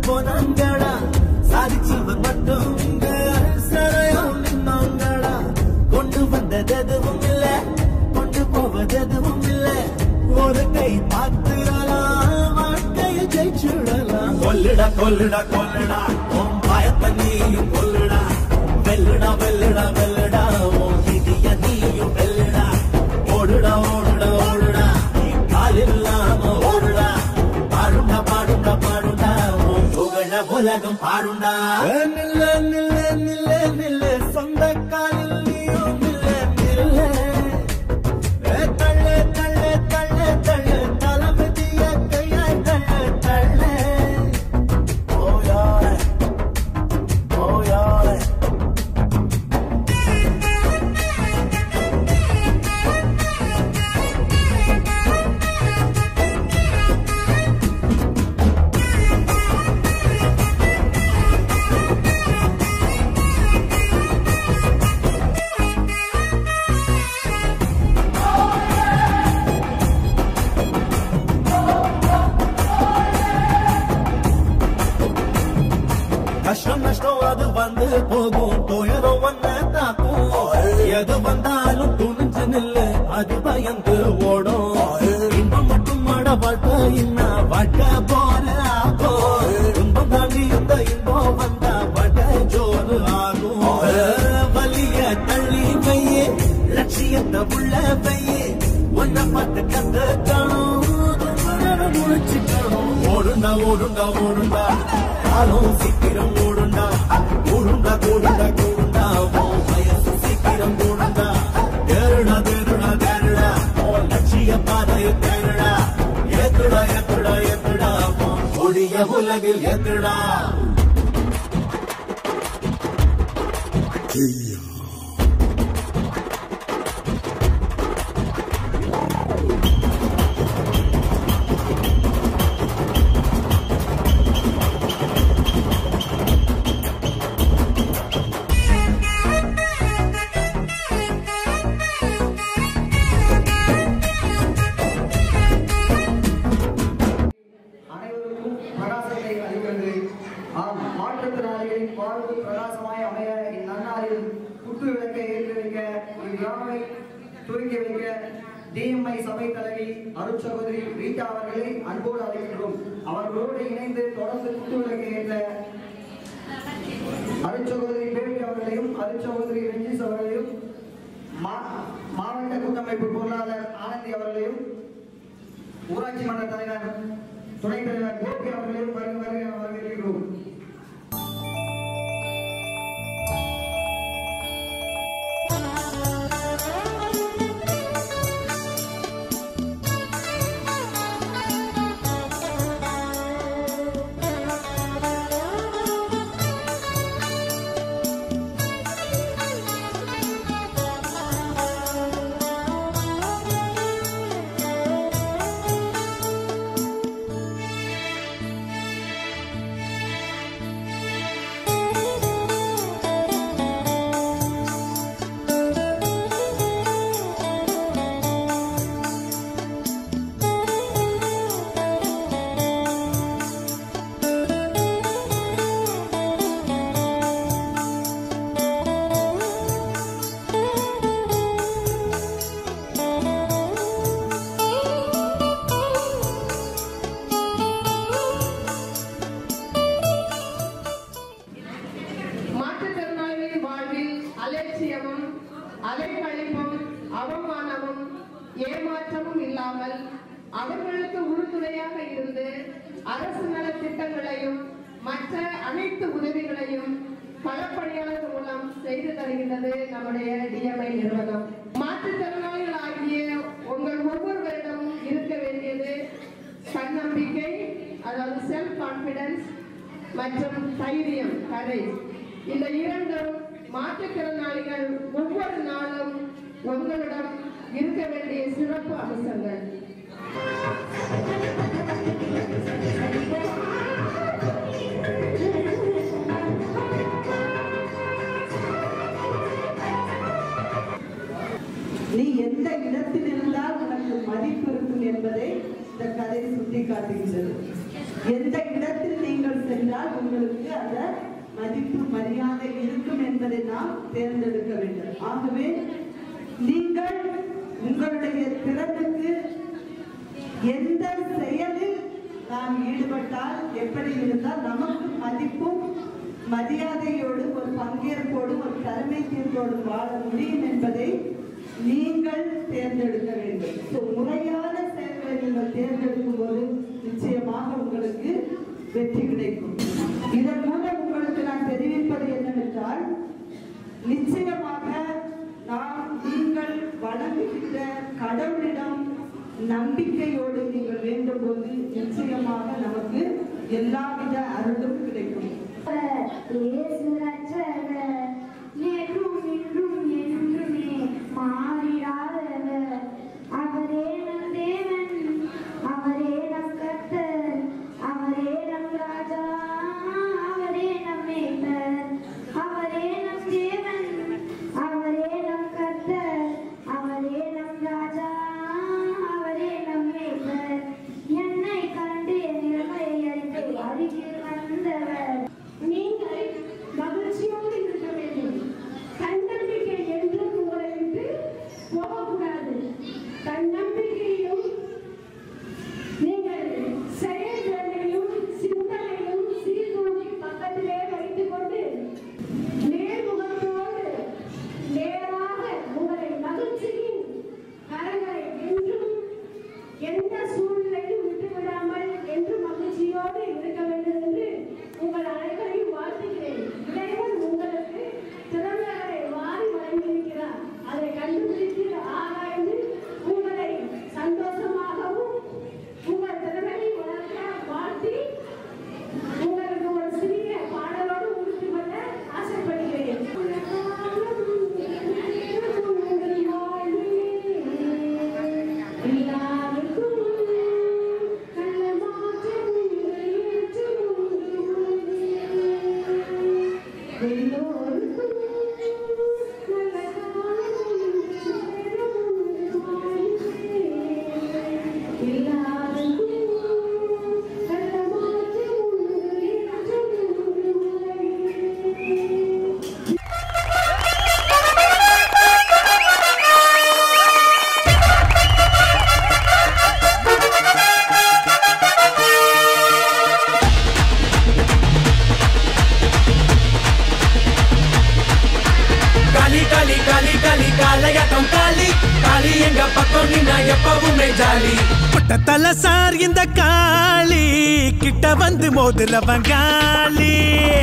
போனாங்கடா சாதிச்சவர் மட்டும் இங்க சரையும் நின்னாங்கடா கொண்டு வந்தது எதுவும் இல்ல கொண்டு போவது எதுவும் இல்ல ஒரு கை பார்த்துடலாம் வாழ்க்கையை ஜெயிச்சுடலாம் கொல்லுடா கொல்லுடா கொல்லுடா உன் பயத்தை நீயும் கொல்லுடா வெல்லுடா வெல்லுடா வெல்லுடா உன் விதிய நீயும் வெல்லுடா ஓடுடா ஓடுடா ஓடுடா நீ கால் இல்லாம ஓடுடா பாடுண்டா பாடுண்டா பாடுண்டா உன் புகழ உலகம் பாடுண்டா நில்ல நில்ல நில்ல நில்ல சொந்த காலில் நீயும் நில்ல நில்ல ஏ, தள்ளு தள்ளு தள்ளு தள்ளு தளபதிய கையாய் தள்ளு தள்ளு ஓயாய் ஓயாய் கஷ்டம் நஷ்டம் அது வந்து போகும் துயரம் ஒன்ன தாக்கும் எது வந்தாலும் துணிஞ்சு நில்லு அது பயந்து ஓடும் இன்பம் மட்டும் மட வாழ்க்கை இன்ன வாழ்க்கை போல ஆகும் துன்பம் தாண்டி இந்த இன்பம் வந்தா வட ஜோறு ஆகும் வலிய தள்ளி வையே லட்சியத்தை உள்ள வையே ஒன்ன பார்த்து கத்துக்கணும் முழிச்சுக்கணும் ஓடுண்டா ஓடுண்டா ஓடுண்டா காலம் சீக்கிரம் ஓடுண்டா ஓடுண்டா கூடுண்டா கூடுண்டா உன் வயசு சீக்கிரம் கூடுண்டா தேருடா தேருடா தேருடா உன் லட்சிய பாதையை தேருடா ஏத்துடா ஏத்துடா ஏத்துடா உன் கொடிய உலகில் ஏத்துடா அனைவருக்கும் பிரகாசத்தை அளிக்கிறது ஆம் மாற்றுத்திறனாளிகளின் வாழ்வு பிரகாசமாய் அமைய இந்நன்னாளில் குத்து விளக்கை ஏற்றி வைக்க இவ்விழாவை துவக்கி வைக்க டிஎம்ஐ சபை தலைவி அருட்சகோதரி ரீட்டா அவர்களை அன்போடு அழைக்கின்றோம் அவர்களோடு இணைந்து தொடர்ந்து குத்து விளக்கை ஏற்ற அருட்சகோதரி பேபி அவர்களையும் அருட்சகோதரி ரஞ்சிஸ் அவர்களையும் மா- மாவட்ட கூட்டமைப்பு பொருளாளர் ஆனந்தி அவர்களையும் ஊராட்சி மன்ற தலைவர் துணைத் தலைவர் கோபி அவர்களையும் வருக வருக என வரவேற்கிறோம் மாற்றுத்திறனாளிகளின் வாழ்வில் அலட்சியமும் அலைக்கழிப்பும் அவமானமும் ஏமாற்றமும் இல்லாமல் அவர்களுக்கு உறுதுணையாக இருந்து அரசு நல திட்டங்களையும் மற்ற அனைத்து உதவிகளையும் களப்பணியாளர் மூலம் செய்து தருகின்றது நம்முடைய டிஎம்ஐ நிறுவனம் மாற்றுத்திறனாளிகள் ஆகிய உங்கள் ஒவ்வொருவரிடமும் இருக்க வேண்டியது தன்னம்பிக்கை அதாவது செல்ஃப் கான்பிடன்ஸ் மற்றும் தைரியம் கரேஜ் இந்த இரண்டும் மாற்றுத்திறனாளிகள் ஒவ்வொரு நாளும் உங்களிடம் இருக்க வேண்டிய சிறப்பு அம்சங்கள் நீ எந்த இடத்தில் இருந்தால் உனக்கு மதிப்பு இருக்கும் என்பதை இந்த கதை சுட்டி காட்டுகின்றது எந்த இடத்தில் நீங்கள் சென்றால் அந்த மதிப்பு மரியாதை இருக்கும் என்பதை நாம் தேர்ந்தெடுக்க வேண்டும் ஆகவே நீங்கள் உங்களுடைய திறனுக்கு எந்த செயலில் நாம் ஈடுபட்டால் எப்படி இருந்தால் நமக்கு மதிப்பும் மரியாதையோடு ஒரு பங்கேற்போடு ஒரு தலைமை தீர்வோடு வாழ முடியும் என்பதை நீங்கள் தேர்ந்தெடுக்க வேண்டும் So, முறையான செயல்களை நீங்கள் தேர்ந்தெடுக்கும் போது நிச்சயமாக உங்களுக்கு வெற்றி கிடைக்கும் இதன் மூலம் உங்களுக்கு நான் தெரிவிப்பது என்னவென்றால் நிச்சயமாக நாம் நீங்கள் வழங்குகின்ற கடவுளிடம் நம்பிக்கையோடு நீங்கள் வேண்டும் போது நிச்சயமாக நமக்கு எல்லாவித அருளும் கிடைக்கும் நேற்றும் இன்றும் என்றுமே மாறிடாதவர் அவரே நம் தேவன் அவரே நம் கர்த்தர் அவரே நம் ராஜா அவரே நம் மேய்ப்பர் அவரே நம் தேவன் அவரே நம் கர்த்தர் அவரே நம் ராஜா அவரே நம் மேய்ப்பர் என்னை கண்டு என் நிலைமையை அறிந்து அருகில் வந்தவர் நீங்கள் மகிழ்ச்சியோடு இருக்க வேண்டும் தன்னம்பிக்கை என்றும் உங்களை விட்டு போகக்கூடாது தன்னம்பிக்கையும் நீங்கள் செயல்களையும் சிந்தனையும் சீர்தூக்கி பக்கத்திலே வைத்துக் கொண்டு நேர்முகத்தோடு நேராக உங்களை மகிழ்ச்சியின் கரங்களை என்றும் எந்த சூழ்நிலையும் விட்டுவிடாமல் என்று மகிழ்ச்சியோடு இருக்க வேண்டும் என்று உங்கள் அனைவரையும் வாழ்த்துகிறேன் இறைவன் உங்களுக்கு திறமைகளை வாரி வழங்கியிருக்கிறார் அதை கண்டுபிடித்து ஆராய்ந்து உங்களை சந்தோஷமாகவும் உங்கள் திறமையை வளர்க்க வாழ்த்தி உங்களுக்கு ஒரு சிறிய பாடலோடு முடித்து கொள்ள ஆசைப்படுகிறேன் எல்லாருக்கும் நல்ல மாற்றம் எல்லோருக்கும் நல்ல எல்லாருக்கும் நல்ல மாற்றம் காலி காலி காலி காலி காலையாட்டம் காலி காலி எங்க பக்கம் நின்னா எப்பவுமே ஜாலி புட்ட தல சார் இந்த காளி கிட்ட வந்து மோதுறவன் காளி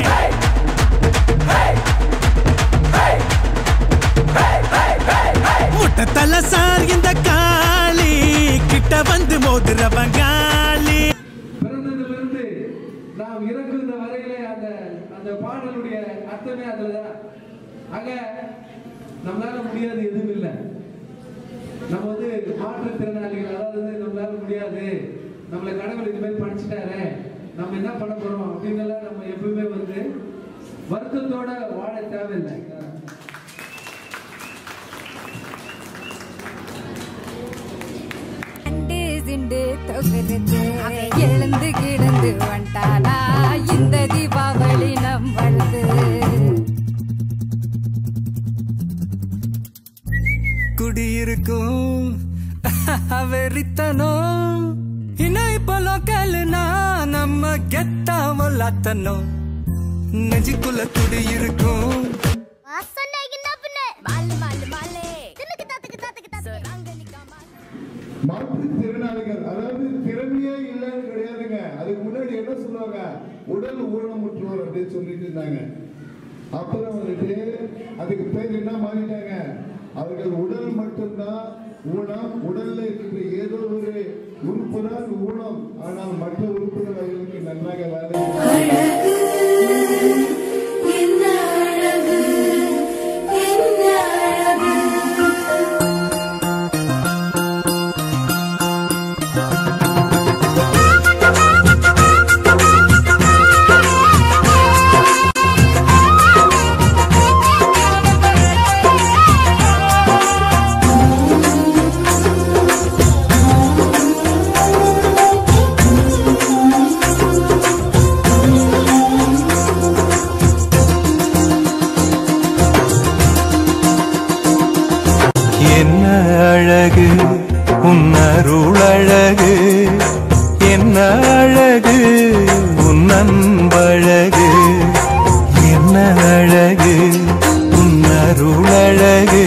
முட்ட தல சார் இந்த காளி கிட்ட வந்து மோதுறவன் காளி பிறந்ததிலிருந்து நாம் இறக்குகிற வரையிலே அந்த அந்த பாடலுடைய அர்த்தமே அதுலதான் ஆக நம்மளால முடியாது எதுவும் இல்லை நம்ம வந்து மாற்றுத்திறனாளிகள் அதாவது வந்து நம்மளால முடியாது நம்மளை கடவுள் இது மாதிரி படிச்சுட்டாரு நம்ம என்ன பண்ண போறோம் அப்படின்னு எல்லாம் நம்ம எப்பவுமே வந்து வருத்தத்தோட வாழ தேவையில்லை அண்டு சிண்டு தொகுறது எழுந்து கிடந்து வந்தானா இந்த தீபாவளி நம்மளது குடியிருக்கும் வெறித்தனம் இன்னும் இப்போ லோக்கல்னா நம்ம கெத்தாம லாத்தனும் நெஞ்சுக்குள்ள குடியிருக்கும் மாற்றுத்திறனாளிகள் அதாவது திறமையே இல்லைன்னு கிடையாதுங்க அதுக்கு முன்னாடி என்ன சொல்லுவாங்க உடல் ஊனமுற்றோர் அப்படின்னு சொல்லிட்டு இருந்தாங்க அப்புறம் வந்துட்டு அதுக்கு பேர் என்ன மாறிட்டாங்க அவர்கள் உடல் மட்டும்தான் ஊனம் உடல்ல இருக்கிற ஏதோ ஒரு உறுப்பு தான் ஊனம் ஆனால் மற்ற உறுப்புகள் அவர்களுக்கு நன்றாக வேலை செய்யும். Thank அன்பழகு என்ன அழகு உன் அருளழகு